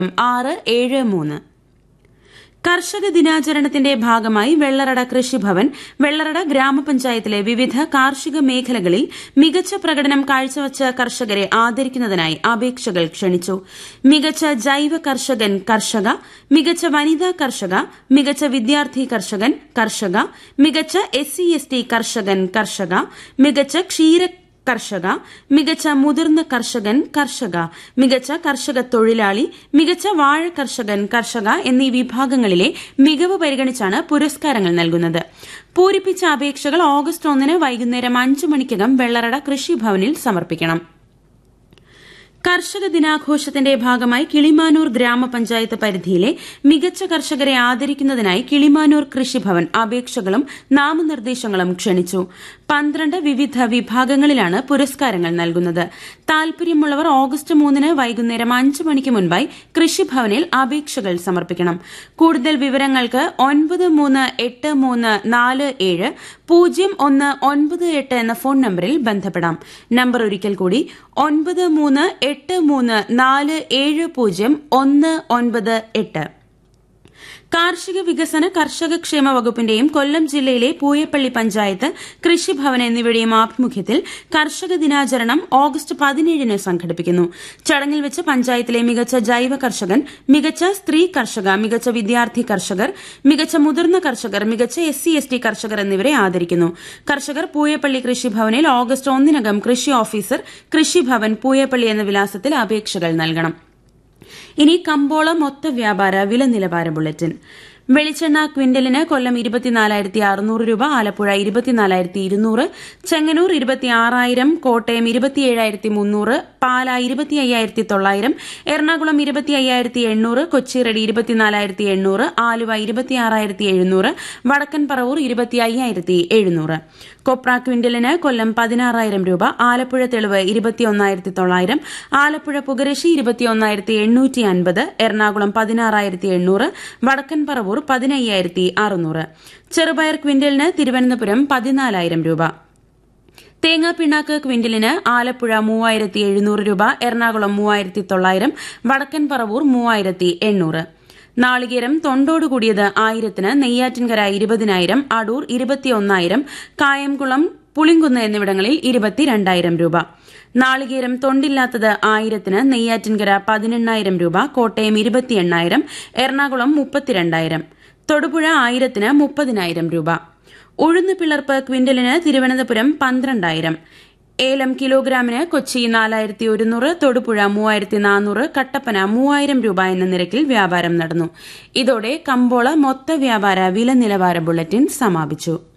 ആറ് ഏഴ് മൂന്ന് കർഷക ദിനാചരണത്തിന്റെ ഭാഗമായി വെള്ളറട കൃഷിഭവൻ വെള്ളറട ഗ്രാമപഞ്ചായത്തിലെ വിവിധ കാർഷിക മേഖലകളിൽ മികച്ച പ്രകടനം കാഴ്ചവച്ച കർഷകരെ ആദരിക്കുന്നതിനായി അപേക്ഷകൾ ക്ഷണിച്ചു മികച്ച ജൈവ കർഷകൻ കർഷക മികച്ച വനിതാ കർഷക മികച്ച വിദ്യാർത്ഥി കർഷകൻ കർഷക മികച്ച എസ് സി എസ് ടി കർഷകൻ കർഷക മികച്ച ക്ഷീര കർഷക മികച്ച മുതിർന്ന കർഷകൻ കർഷക മികച്ച കർഷക തൊഴിലാളി മികച്ച വാഴ കർഷകൻ കർഷക എന്നീ വിഭാഗങ്ങളിലെ മികവ് പരിഗണിച്ചാണ് പുരസ്കാരങ്ങൾ നൽകുന്നത് പൂരിപ്പിച്ച അപേക്ഷകൾ ഓഗസ്റ്റ് ഒന്നിന് വൈകുന്നേരം അഞ്ചു മണിക്കകം വെള്ളറട കൃഷിഭവനിൽ സമർപ്പിക്കണം കർഷക ദിനാഘോഷത്തിന്റെ ഭാഗമായി കിളിമാനൂർ ഗ്രാമപഞ്ചായത്ത് പരിധിയിലെ മികച്ച കർഷകരെ ആദരിക്കുന്നതിനായി കിളിമാനൂർ കൃഷിഭവൻ അപേക്ഷകളും നാമനിർദ്ദേശങ്ങളും ക്ഷണിച്ചു പന്ത്രണ്ട് വിവിധ വിഭാഗങ്ങളിലാണ് പുരസ്കാരങ്ങൾ നൽകുന്നത് താൽപര്യമുള്ളവർ ഓഗസ്റ്റ് മൂന്നിന് വൈകുന്നേരം അഞ്ച് മണിക്ക് മുൻപായി കൃഷിഭവനിൽ അപേക്ഷകൾ സമർപ്പിക്കണം കൂടുതൽ വിവരങ്ങൾക്ക് ഒൻപത് മൂന്ന് എട്ട് മൂന്ന് നാല് ഏഴ് പൂജ്യം ഒന്ന് ഒൻപത് എട്ട് എന്ന ഫോൺ നമ്പറിൽ ബന്ധപ്പെടാം നമ്പർ ഒരിക്കൽ കൂടി ഒൻപത് മൂന്ന് എട്ട് മൂന്ന് നാല് ഏഴ് പൂജ്യം ഒന്ന് ഒൻപത് എട്ട് കാർഷിക വികസന കർഷക ക്ഷേമ വകുപ്പിന്റെയും കൊല്ലം ജില്ലയിലെ പൂയപ്പള്ളി പഞ്ചായത്ത് കൃഷിഭവൻ എന്നിവയുടെയും ആഭിമുഖ്യത്തിൽ കർഷക ദിനാചരണം ഓഗസ്റ്റ് പതിനേഴിന് സംഘടിപ്പിക്കുന്നു ചടങ്ങിൽ വെച്ച് പഞ്ചായത്തിലെ മികച്ച ജൈവ കർഷകൻ മികച്ച സ്ത്രീ കർഷക മികച്ച വിദ്യാർത്ഥി കർഷകർ മികച്ച മുതിർന്ന കർഷകർ മികച്ച എസ് സി എസ് ടി കർഷകർ എന്നിവരെ ആദരിക്കുന്നു കർഷകർ പൂയപ്പള്ളി കൃഷിഭവനിൽ ഓഗസ്റ്റ് ഒന്നിനകം കൃഷി ഓഫീസർ കൃഷിഭവൻ പൂയപ്പള്ളി എന്ന വിലാസത്തിൽ അപേക്ഷകൾ നൽകണം ഇനി കമ്പോള മൊത്ത വ്യാപാര വില നിലവാര ബുള്ളറ്റിൻ വെളിച്ചെണ്ണ ക്വിന്റലിന് കൊല്ലം ഇരുപത്തിനാലായിരത്തി അറുന്നൂറ് രൂപ ആലപ്പുഴ ഇരുപത്തിനാലായിരത്തി ഇരുന്നൂറ് ചെങ്ങന്നൂർ ഇരുപത്തിയാറായിരം കോട്ടയം ഇരുപത്തിയേഴായിരത്തി മുന്നൂറ് പാല ഇരുപത്തി അയ്യായിരത്തി തൊള്ളായിരം എറണാകുളം ഇരുപത്തി അയ്യായിരത്തി എണ്ണൂറ് കൊച്ചിറടി ഇരുപത്തിനാലായിരത്തി എണ്ണൂറ് ആലുവ ഇരുപത്തിയാറായിരത്തി എഴുന്നൂറ് വടക്കൻ പറവൂർ ഇരുപത്തി അയ്യായിരത്തി എഴുന്നൂറ് കൊപ്ര ക്വിന്റലിന് കൊല്ലം പതിനാറായിരം രൂപ ആലപ്പുഴ തെളിവ് ഇരുപത്തിയൊന്നായിരത്തി തൊള്ളായിരം ആലപ്പുഴ പുകരശി ഇരുപത്തിയൊന്നായിരത്തി എണ്ണൂറ്റി അൻപത് എറണാകുളം പതിനാറായിരത്തി എണ്ണൂറ് വടക്കൻ പറവൂർ പതിനയ്യായിരത്തി അറുന്നൂറ് ചെറുപയർ ക്വിന്റലിന് തിരുവനന്തപുരം പതിനാലായിരം രൂപ തേങ്ങാ പിണ്ണാക്ക് ക്വിന്റലിന് ആലപ്പുഴ മൂവായിരത്തി എഴുന്നൂറ് രൂപ എറണാകുളം മൂവായിരത്തി തൊള്ളായിരം വടക്കൻ പറവൂർ മൂവായിരത്തി എണ്ണൂറ് നാളികേരം തൊണ്ടോടുകൂടിയത് ആയിരത്തിന് നെയ്യാറ്റിൻകര ഇരുപതിനായിരം അടൂർ ഇരുപത്തിയൊന്നായിരം കായംകുളം പുളിങ്കുന്ന് എന്നിവിടങ്ങളിൽ ഇരുപത്തിരണ്ടായിരം രൂപ നാളികേരം തൊണ്ടില്ലാത്തത് ആയിരത്തിന് നെയ്യാറ്റിൻകര പതിനെണ്ണായിരം രൂപ കോട്ടയം ഇരുപത്തി എണ്ണായിരം എറണാകുളം മുപ്പത്തിരണ്ടായിരം തൊടുപുഴ ആയിരത്തിന് മുപ്പതിനായിരം രൂപ ഉഴുന്ന് പിളർപ്പ് ക്വിന്റലിന് തിരുവനന്തപുരം പന്ത്രണ്ടായിരം ഏലം കിലോഗ്രാമിന് കൊച്ചി നാലായിരത്തി ഒരുന്നൂറ് തൊടുപുഴ മൂവായിരത്തി നാനൂറ് കട്ടപ്പന മൂവായിരം രൂപ എന്ന നിരക്കിൽ വ്യാപാരം നടന്നു ഇതോടെ കമ്പോള മൊത്ത വ്യാപാര വില നിലവാര ബുള്ളറ്റിൻ സമാപിച്ചു